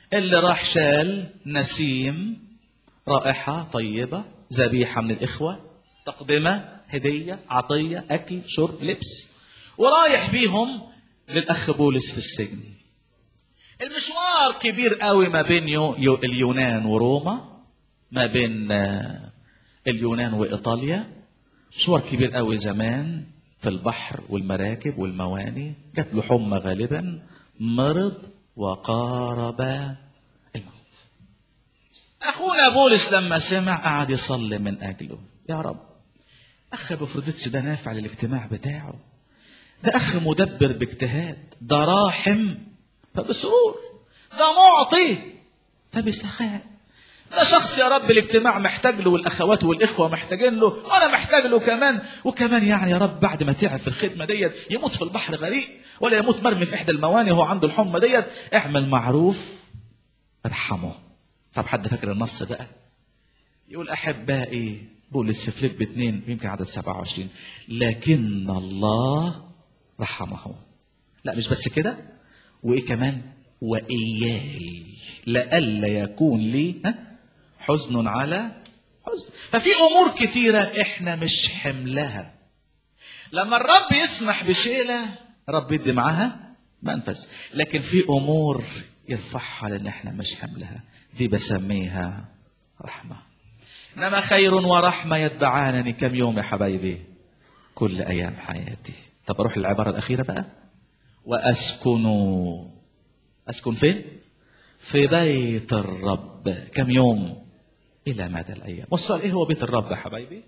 اللي راح شال نسيم رائحة طيبة ذبيحة من الإخوة تقدمة هدية عطية أكل شرب لبس ورايح بيهم للأخ بولس في السجن المشوار كبير قوي ما بين يو يو اليونان وروما ما بين آه، اليونان وإيطاليا مشوار كبير قوي زمان في البحر والمراكب والمواني جات له حمى غالبا مرض وقارب الموت اخونا بولس لما سمع قعد يصلي من اجله يا رب اخ بفرديتس ده نافع للاجتماع بتاعه ده اخ مدبر باجتهاد ده راحم فبسرور ده معطي فبسخاء ده شخص يا رب الاجتماع محتاج له والاخوات والاخوه محتاجين له وانا محتاج له كمان وكمان يعني يا رب بعد ما تعب في الخدمه ديت يموت في البحر غريق ولا يموت مرمي في احدى المواني وهو عنده الحمى ديت اعمل معروف ارحمه طب حد فاكر النص بقى يقول احبائي بولس في فليب 2 يمكن عدد 27 لكن الله رحمه لا مش بس كده وايه كمان واياي لئلا يكون لي ها حزن على حزن ففي امور كتيره احنا مش حملها لما الرب يسمح بشيله رب يدي معاها منفذ لكن في امور يرفعها لان احنا مش حملها دي بسميها رحمه انما خير ورحمه يتبعانني كم يوم يا حبايبي كل ايام حياتي طب اروح للعباره الاخيره بقى واسكن اسكن فين في بيت الرب كم يوم الى مدى الايام والسؤال ايه هو بيت الرب يا حبايبي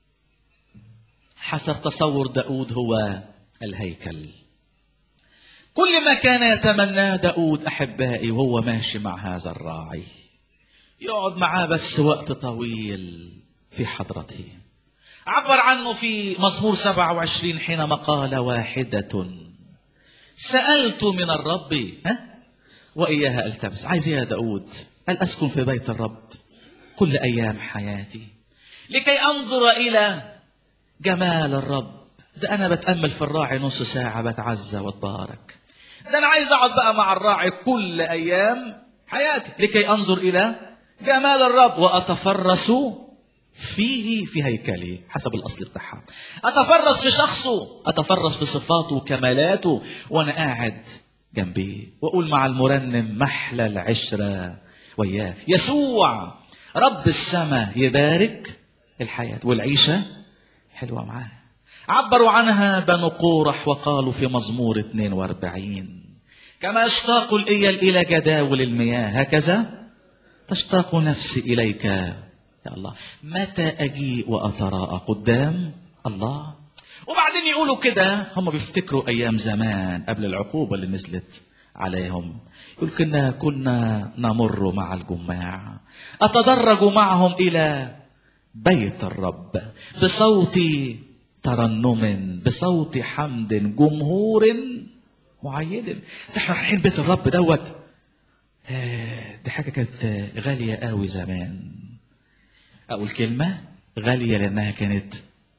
حسب تصور داود هو الهيكل كل ما كان يتمناه داود احبائي وهو ماشي مع هذا الراعي يقعد معاه بس وقت طويل في حضرته عبر عنه في مزمور 27 حينما قال واحدة سألت من الرب ها وإياها ألتمس عايز إيه يا داود قال أسكن في بيت الرب كل أيام حياتي لكي أنظر إلى جمال الرب ده أنا بتأمل في الراعي نص ساعة بتعزى واتبارك ده أنا عايز أقعد بقى مع الراعي كل أيام حياتي لكي أنظر إلى جمال الرب وأتفرس فيه في هيكله حسب الأصل بتاعها أتفرس في شخصه أتفرس في صفاته وكمالاته وأنا قاعد جنبيه وأقول مع المرنم محلى العشرة وياه يسوع رب السماء يبارك الحياة والعيشة حلوة معاه عبروا عنها بنو قورح وقالوا في مزمور 42 كما اشتاق الإيل إلى جداول المياه هكذا تشتاق نفسي إليك يا الله متى أجيء وأتراءى قدام الله وبعدين يقولوا كده هم بيفتكروا أيام زمان قبل العقوبة اللي نزلت عليهم يقول كنا كنا نمر مع الجماع أتدرج معهم إلى بيت الرب بصوت ترنم بصوت حمد جمهور معيد احنا رايحين بيت الرب دوت آه، دي حاجة كانت غالية قوي زمان أقول كلمة غالية لأنها كانت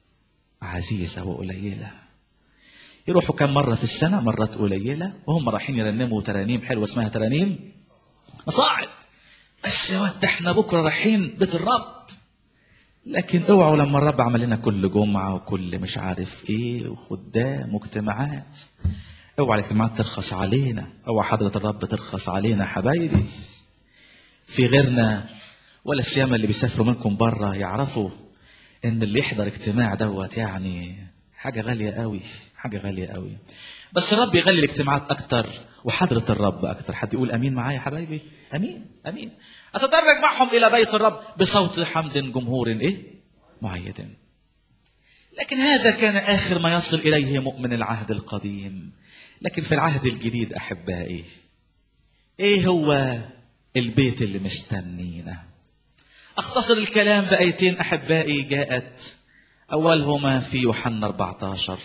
عزيزة وقليلة يروحوا كم مرة في السنة مرات قليلة وهم رايحين يرنموا ترانيم حلوة اسمها ترانيم مصاعد بس يا ود احنا بكرة رايحين بيت الرب لكن اوعوا لما الرب عمل لنا كل جمعة وكل مش عارف ايه وخدام واجتماعات اوعى الاجتماعات ترخص علينا اوعى حضرة الرب ترخص علينا حبايبي في غيرنا ولا السيامة اللي بيسافروا منكم بره يعرفوا ان اللي يحضر اجتماع دوت يعني حاجة غالية قوي حاجة غالية قوي بس الرب يغلي الاجتماعات اكتر وحضرة الرب اكتر حد يقول امين معايا يا حبايبي امين امين اتدرج معهم الى بيت الرب بصوت حمد جمهور ايه معيد لكن هذا كان اخر ما يصل اليه مؤمن العهد القديم لكن في العهد الجديد احبائي ايه هو البيت اللي مستنينا اختصر الكلام بايتين احبائي جاءت اولهما في يوحنا 14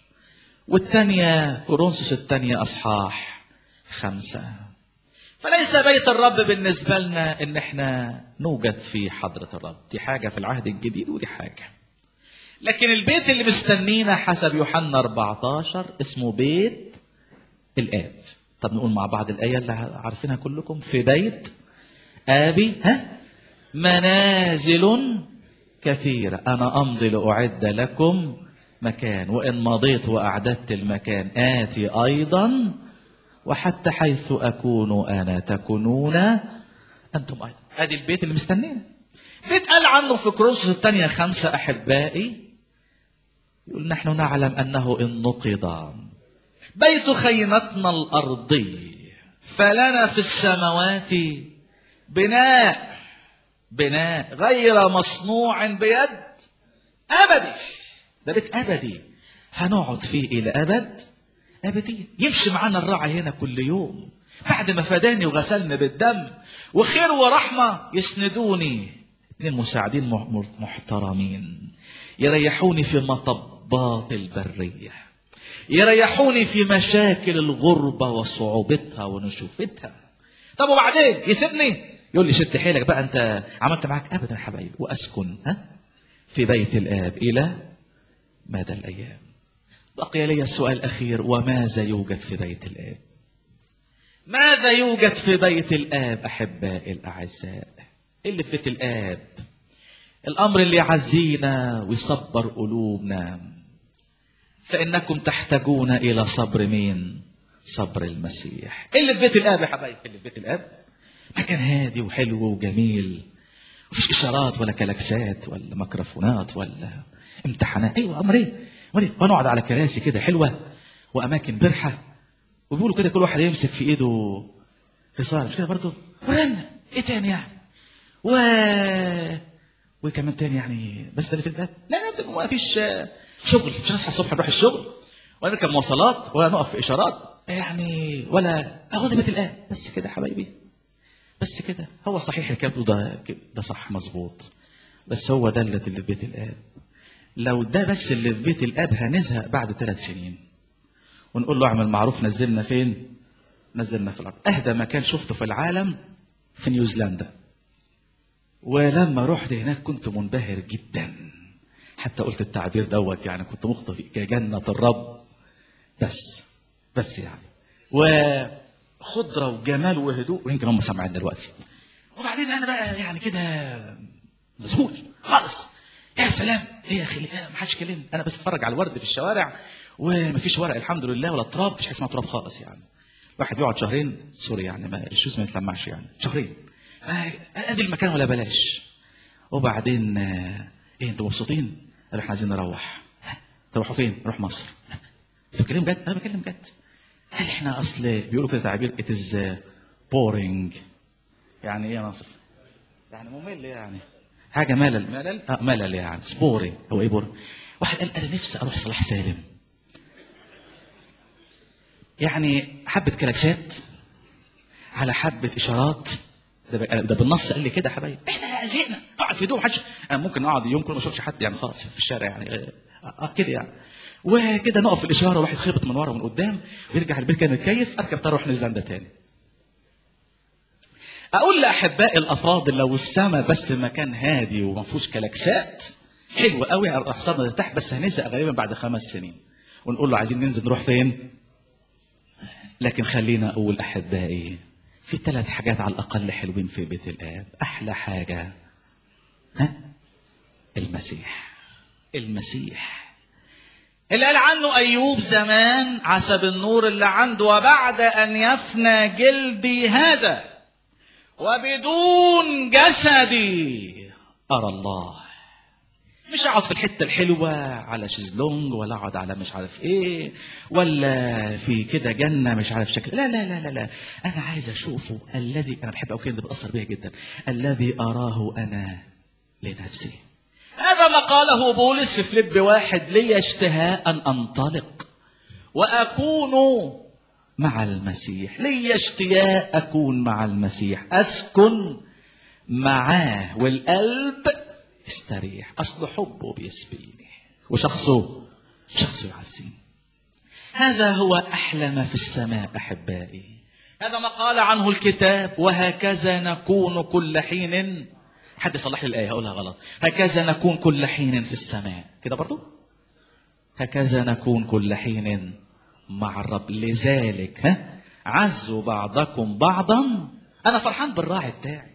والثانيه كورنثوس الثانيه اصحاح خمسه فليس بيت الرب بالنسبه لنا ان احنا نوجد في حضره الرب دي حاجه في العهد الجديد ودي حاجه لكن البيت اللي مستنينا حسب يوحنا 14 اسمه بيت الاب طب نقول مع بعض الآية اللي عارفينها كلكم في بيت آبي ها منازل كثيرة أنا أمضي لأعد لكم مكان وإن مضيت وأعددت المكان آتي أيضا وحتى حيث أكون أنا تكونون أنتم أيضا أدي البيت اللي مستنينا بيت قال عنه في كورنثوس الثانية خمسة أحبائي يقول نحن نعلم أنه إن نقض بيت خيمتنا الأرضي فلنا في السماوات بناء بناء غير مصنوع بيد أبدي ده بيت أبدي هنقعد فيه إلى أبد أبدي يمشي معانا الراعي هنا كل يوم بعد ما فداني وغسلني بالدم وخير ورحمة يسندوني اثنين مساعدين محترمين يريحوني في مطبات البرية يريحوني في مشاكل الغربة وصعوبتها ونشوفتها طب وبعدين يسيبني يقول لي شد حيلك بقى انت عملت معاك ابدا يا حبايبي واسكن ها في بيت الاب الى مدى الايام بقي لي السؤال الاخير وماذا يوجد في بيت الاب ماذا يوجد في بيت الاب احبائي الاعزاء اللي في بيت الاب الامر اللي يعزينا ويصبر قلوبنا فانكم تحتاجون الى صبر مين صبر المسيح اللي في بيت الاب يا حبايبي اللي في بيت الاب مكان هادي وحلو وجميل مفيش اشارات ولا كلاكسات ولا ميكروفونات ولا امتحانات ايوه امر ايه امر ايه ونقعد على كراسي كده حلوه واماكن برحه وبيقولوا كده كل واحد يمسك في ايده حصار مش كده برضه ورنا ايه تاني يعني و وكمان تاني يعني بس ده اللي في الباب لا لا ما فيش شغل مش هنصحى الصبح نروح الشغل ولا نركب مواصلات ولا نقف في اشارات يعني ولا اهو ده بيت الاب بس كده يا حبايبي بس كده هو صحيح الكلام ده ده صح مظبوط بس هو ده اللي في بيت الاب لو ده بس اللي في بيت الاب هنزهق بعد ثلاث سنين ونقول له اعمل معروف نزلنا فين نزلنا في الارض اهدى مكان شفته في العالم في نيوزيلندا ولما رحت هناك كنت منبهر جدا حتى قلت التعبير دوت يعني كنت مخطئ كجنة الرب بس بس يعني وخضرة وجمال وهدوء ويمكن هم سامعين دلوقتي وبعدين انا بقى يعني كده مسؤول خالص يا سلام ايه يا اخي ما حدش كلمني انا بس اتفرج على الورد في الشوارع ومفيش ورق الحمد لله ولا تراب مفيش حاجه اسمها تراب خالص يعني الواحد بيقعد شهرين سوري يعني ما الشوز ما يتلمعش يعني شهرين ادي المكان ولا بلاش وبعدين ايه انتوا مبسوطين؟ قالوا احنا عايزين نروح تروحوا فين؟ نروح مصر بتتكلم جد؟ انا بتكلم جد قال احنا اصل بيقولوا كده تعبير it is boring يعني ايه يا ناصر؟ يعني ممل يعني حاجه ملل ملل اه ملل يعني سبوري هو ايه بور واحد قال انا نفسي اروح صلاح سالم يعني حبه كلاكسات على حبه اشارات ده, ده بالنص قال لي كده يا حبايبي احنا زهقنا نقعد في هدوء محدش انا ممكن اقعد يوم كله ما اشوفش حد يعني خالص في الشارع يعني اه, آه كده يعني وكده نقف في الاشاره واحد خبط من ورا ومن قدام ويرجع البيت كان متكيف اركب طياره اروح نيوزيلندا تاني اقول لاحبائي الافاضل لو السما بس مكان هادي وما فيهوش كلاكسات حلو قوي اعصابنا ترتاح بس هنزهق غالبا بعد خمس سنين ونقول له عايزين ننزل نروح فين لكن خلينا اقول احبائي في ثلاث حاجات على الاقل حلوين في بيت الاب احلى حاجه ها المسيح المسيح اللي قال عنه ايوب زمان حسب النور اللي عنده وبعد ان يفنى جلدي هذا وبدون جسدي ارى الله مش اقعد في الحته الحلوه على شيزلونج ولا اقعد على مش عارف ايه ولا في كده جنه مش عارف شكل لا لا لا لا لا انا عايز اشوفه الذي انا بحب قوي كده بتاثر بيها جدا الذي اراه انا لنفسي هذا ما قاله بولس في فليب واحد لي اشتهاء ان انطلق واكون مع المسيح لي اشتياق اكون مع المسيح اسكن معاه والقلب يستريح اصل حبه بيسبيني وشخصه شخصه يعزيني هذا هو احلى ما في السماء احبائي هذا ما قال عنه الكتاب وهكذا نكون كل حين حد يصلح لي الايه هقولها غلط هكذا نكون كل حين في السماء كده برضو هكذا نكون كل حين مع الرب لذلك ها عزوا بعضكم بعضا انا فرحان بالراعي بتاعي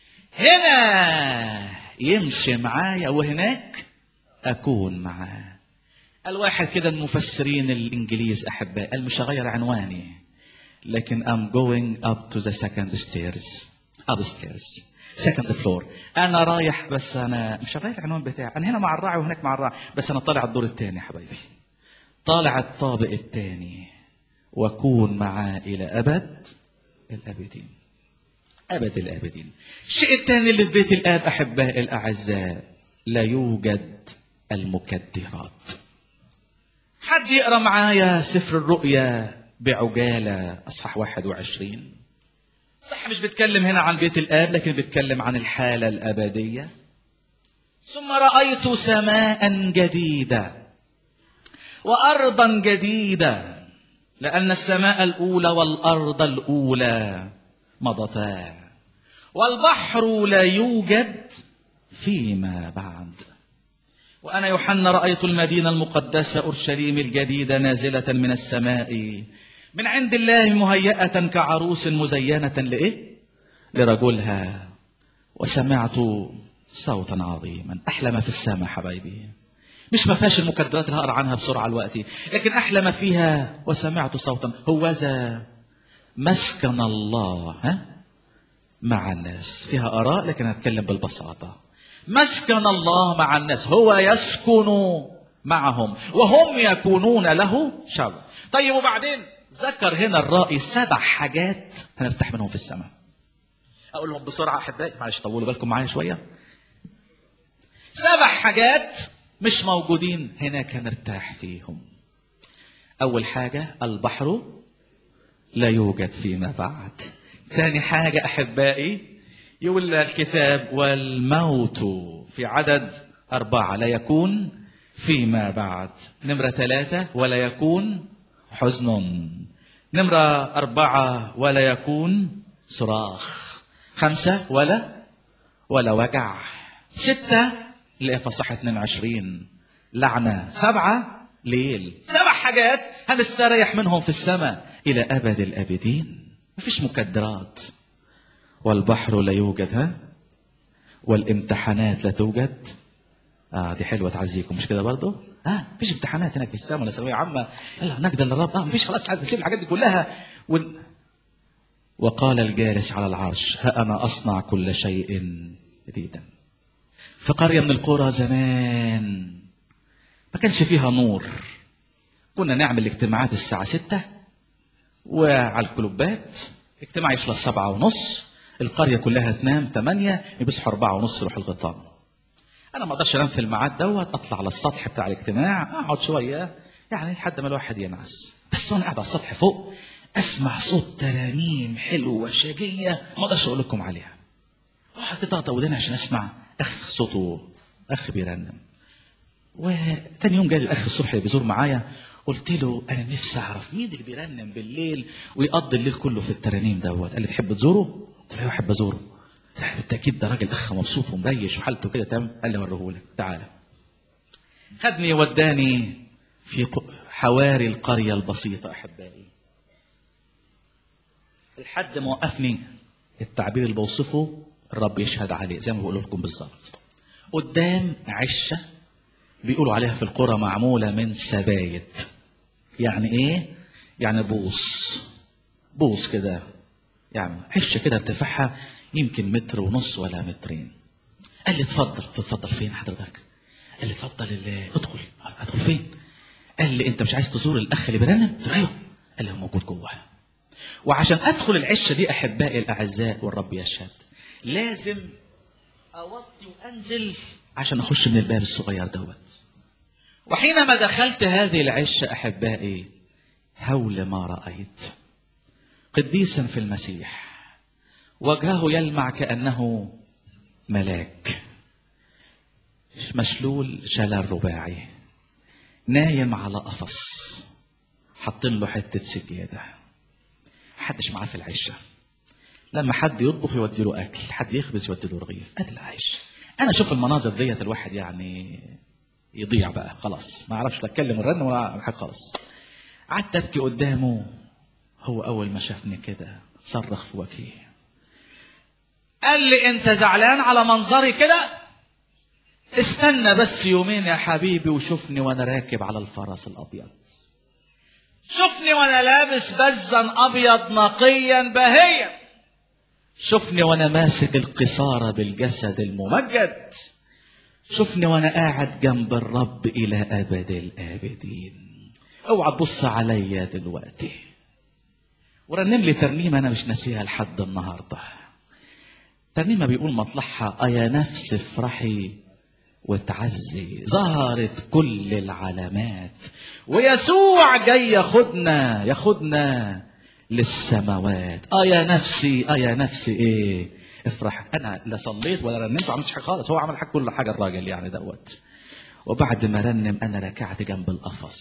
هنا يمشي معايا وهناك اكون معاه الواحد كده المفسرين الانجليز احبائي قال مش هغير عنواني لكن I'm going up to the second stairs upstairs second floor انا رايح بس انا مش هغير العنوان بتاعي انا هنا مع الراعي وهناك مع الراعي بس انا طالع الدور الثاني يا حبايبي طالع الطابق الثاني واكون معاه الى ابد الابدين ابد الابدين الشيء الثاني اللي في بيت الاب احبائي الاعزاء لا يوجد المكدرات حد يقرا معايا سفر الرؤيا بعجاله اصحاح 21 صح مش بيتكلم هنا عن بيت الاب لكن بيتكلم عن الحاله الابديه ثم رايت سماء جديده وارضا جديده لان السماء الاولى والارض الاولى مضتا والبحر لا يوجد فيما بعد وانا يوحنا رايت المدينه المقدسه اورشليم الجديده نازله من السماء من عند الله مهيئه كعروس مزينه لايه لرجلها وسمعت صوتا عظيما احلى ما في السماء حبايبي مش ما فيهاش المكدرات اللي هقرا عنها بسرعه دلوقتي لكن احلى ما فيها وسمعت صوتا هوذا مسكن الله ها مع الناس فيها اراء لكن هتكلم بالبساطه مسكن الله مع الناس هو يسكن معهم وهم يكونون له شعب طيب وبعدين ذكر هنا الرائي سبع حاجات هنرتاح منهم في السماء اقول لهم بسرعه احبائي معلش طولوا بالكم معايا شويه سبع حاجات مش موجودين هناك هنرتاح فيهم اول حاجه البحر لا يوجد فيما بعد ثاني حاجه احبائي يقول الكتاب والموت في عدد أربعة لا يكون فيما بعد نمرة ثلاثة ولا يكون حزن نمرة أربعة ولا يكون صراخ خمسة ولا ولا وجع ستة اللي في صح 22 لعنة سبعة ليل سبع حاجات هنستريح منهم في السماء إلى أبد الأبدين مفيش مكدرات والبحر لا يوجد ها والامتحانات لا توجد اه دي حلوه تعزيكم مش كده برضه اه مفيش امتحانات هناك في السماء ولا ثانويه عامه يلا نجد للرب اه مفيش خلاص نسيب الحاجات دي كلها و... وقال الجالس على العرش ها انا اصنع كل شيء جديدا في قريه من القرى زمان ما كانش فيها نور كنا نعمل اجتماعات الساعه ستة وعلى الكلوبات اجتماع يخلص سبعة ونص القرية كلها تنام ثمانية بيصحوا أربعة ونص يروح الغطام أنا ما أقدرش أنام في الميعاد دوت أطلع على السطح بتاع الاجتماع أقعد شوية يعني لحد ما الواحد ينعس بس وأنا قاعد على السطح فوق أسمع صوت ترانيم حلوة شجية ما أقدرش أقول لكم عليها واحد كده وداني عشان أسمع أخ صوته أخ بيرنم وتاني يوم جالي الأخ الصبح اللي بيزور معايا قلت له انا نفسي اعرف مين اللي بيرنم بالليل ويقضي الليل كله في الترانيم دوت قال لي تحب تزوره قلت له ايوه احب ازوره لا بالتاكيد ده راجل اخ مبسوط ومريش وحالته كده تمام قال لي اوريهولك تعالى خدني وداني في حواري القريه البسيطه احبائي الحد ما وقفني التعبير اللي بوصفه الرب يشهد عليه زي ما بقول لكم بالظبط قدام عشه بيقولوا عليها في القرى معموله من سبايت يعني ايه يعني بوص بوص كده يعني عشه كده ارتفاعها يمكن متر ونص ولا مترين قال لي اتفضل تتفضل فين حضرتك قال لي اتفضل اللي ادخل ادخل فين قال لي انت مش عايز تزور الاخ اللي بيرنم قلت له ايوه قال لي هو موجود جوه وعشان ادخل العشه دي احبائي الاعزاء والرب يشهد لازم اوطي وانزل عشان اخش من الباب الصغير دوت وحينما دخلت هذه العشه احبائي هول ما رايت قديسا في المسيح وجهه يلمع كانه ملاك مشلول شلال رباعي نايم على قفص حاطين له حته سجاده محدش معاه في العشه لما حد يطبخ يودي له اكل حد يخبز يودي له رغيف ادي العيش انا اشوف المناظر ديت الواحد يعني يضيع بقى خلاص ما اعرفش لا اتكلم الرن ولا حاجه خالص قعدت ابكي قدامه هو أول ما شافني كده صرخ في وجهي قال لي أنت زعلان على منظري كده استنى بس يومين يا حبيبي وشوفني وأنا راكب على الفرس الأبيض شوفني وأنا لابس بزا أبيض نقيا باهيا شوفني وأنا ماسك القصارى بالجسد الممجد شوفني وأنا قاعد جنب الرب إلى أبد الآبدين اوعى تبص عليا دلوقتي ورنم لي ترنيمه انا مش ناسيها لحد النهارده ترنيمه بيقول مطلعها ايا نفس افرحي وتعزي ظهرت كل العلامات ويسوع جاي ياخدنا ياخدنا للسماوات اه يا نفسي اه يا نفسي ايه افرح انا لا صليت ولا رنمت ما عملتش حاجه خالص هو عمل حاجه كل حاجه الراجل يعني دوت وبعد ما رنم انا ركعت جنب القفص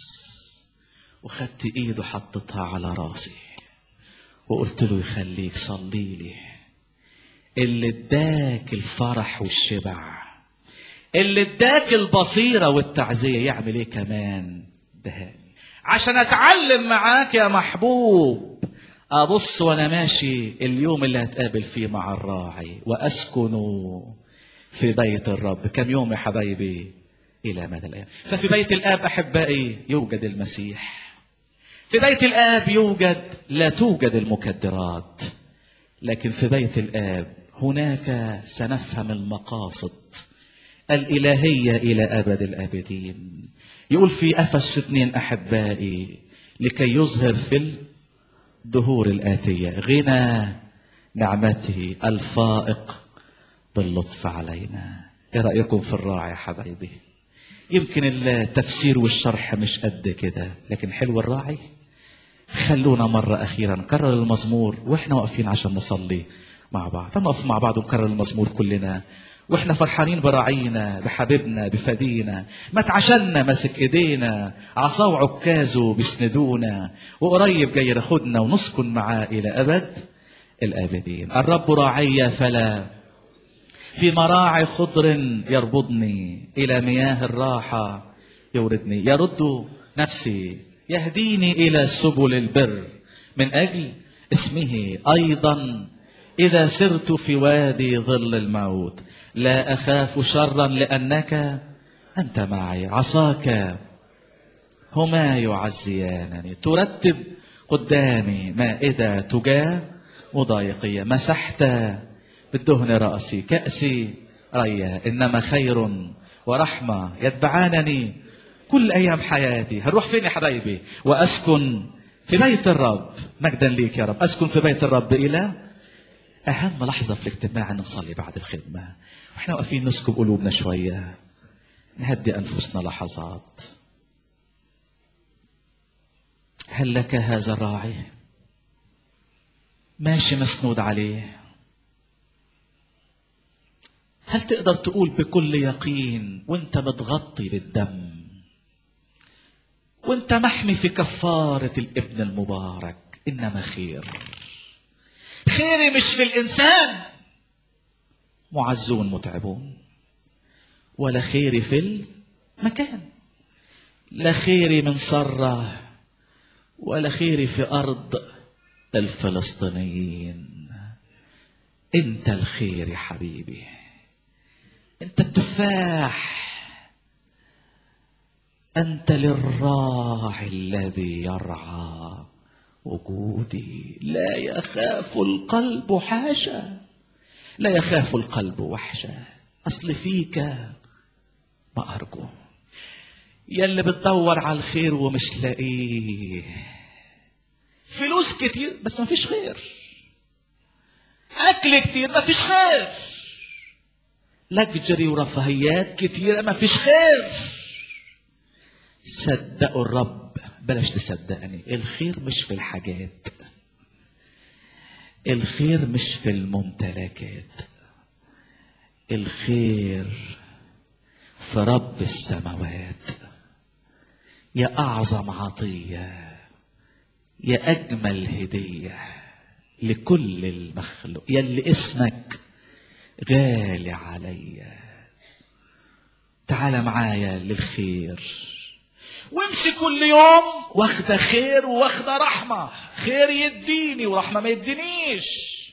وخدت ايده حطيتها على راسي وقلت له يخليك صلي لي اللي اداك الفرح والشبع اللي اداك البصيره والتعزيه يعمل ايه كمان دهاني عشان اتعلم معاك يا محبوب ابص وانا ماشي اليوم اللي هتقابل فيه مع الراعي واسكن في بيت الرب كم يوم يا حبايبي الى مدى الايام ففي بيت الاب احبائي يوجد المسيح في بيت الآب يوجد لا توجد المكدرات لكن في بيت الآب هناك سنفهم المقاصد الإلهية إلى أبد الآبدين يقول في أفس اثنين أحبائي لكي يظهر في الدهور الآتية غنى نعمته الفائق باللطف علينا ايه رأيكم في الراعي يا حبايبي يمكن التفسير والشرح مش قد كده لكن حلو الراعي خلونا مرة أخيرا نكرر المزمور وإحنا واقفين عشان نصلي مع بعض نقف مع بعض ونكرر المزمور كلنا واحنا فرحانين براعينا بحبيبنا بفدينا ما اتعشلنا ماسك ايدينا عصاه وعكازه بيسندونا وقريب جاي ياخدنا ونسكن معاه الى ابد الابدين الرب راعي فلا في مراعي خضر يربضني الى مياه الراحه يوردني يرد نفسي يهديني الى سبل البر من اجل اسمه ايضا اذا سرت في وادي ظل الموت لا اخاف شرا لانك انت معي عصاك هما يعزيانني ترتب قدامي مائده تجاه مضايقيه مسحت بالدهن راسي كاسي ريا انما خير ورحمه يتبعانني كل ايام حياتي هروح فين يا حبايبي واسكن في بيت الرب مجدا ليك يا رب اسكن في بيت الرب الى اهم لحظه في الاجتماع ان نصلي بعد الخدمه واحنا واقفين نسكب قلوبنا شويه نهدي انفسنا لحظات هل لك هذا الراعي ماشي مسنود عليه هل تقدر تقول بكل يقين وانت متغطي بالدم وانت محمي في كفارة الابن المبارك انما خير خيري مش في الانسان معزون متعبون ولا خيري في المكان لا خيري من سرة ولا خيري في أرض الفلسطينيين أنت الخير يا حبيبي أنت التفاح أنت للراعي الذي يرعى وجودي لا يخاف القلب حاشا لا يخاف القلب وحشا أصل فيك ما أرجو يلي بتدور على الخير ومش لاقيه فلوس كتير بس ما فيش خير أكل كتير ما فيش خير لكجري ورفاهيات كتير ما فيش خير صدقوا الرب بلاش تصدقني الخير مش في الحاجات الخير مش في الممتلكات الخير في رب السماوات يا اعظم عطيه يا اجمل هديه لكل المخلوق يا اللي اسمك غالي عليا تعال معايا للخير وامشي كل يوم واخده خير واخده رحمه خير يديني ورحمة ما يدينيش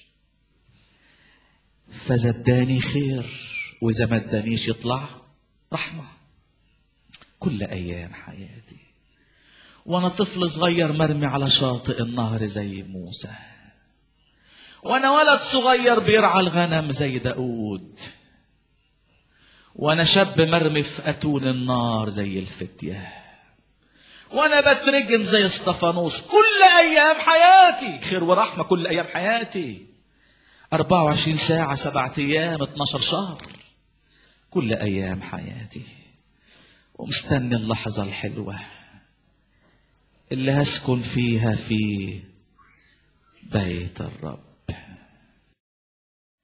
فإذا اداني خير وإذا ما ادانيش يطلع رحمة كل أيام حياتي وأنا طفل صغير مرمي على شاطئ النهر زي موسى وأنا ولد صغير بيرعى الغنم زي داود وأنا شاب مرمي في أتون النار زي الفتية وأنا بترجم زي اسطفانوس كل أيام حياتي خير ورحمة كل أيام حياتي 24 ساعة سبعة أيام 12 شهر كل أيام حياتي ومستني اللحظة الحلوة اللي هسكن فيها في بيت الرب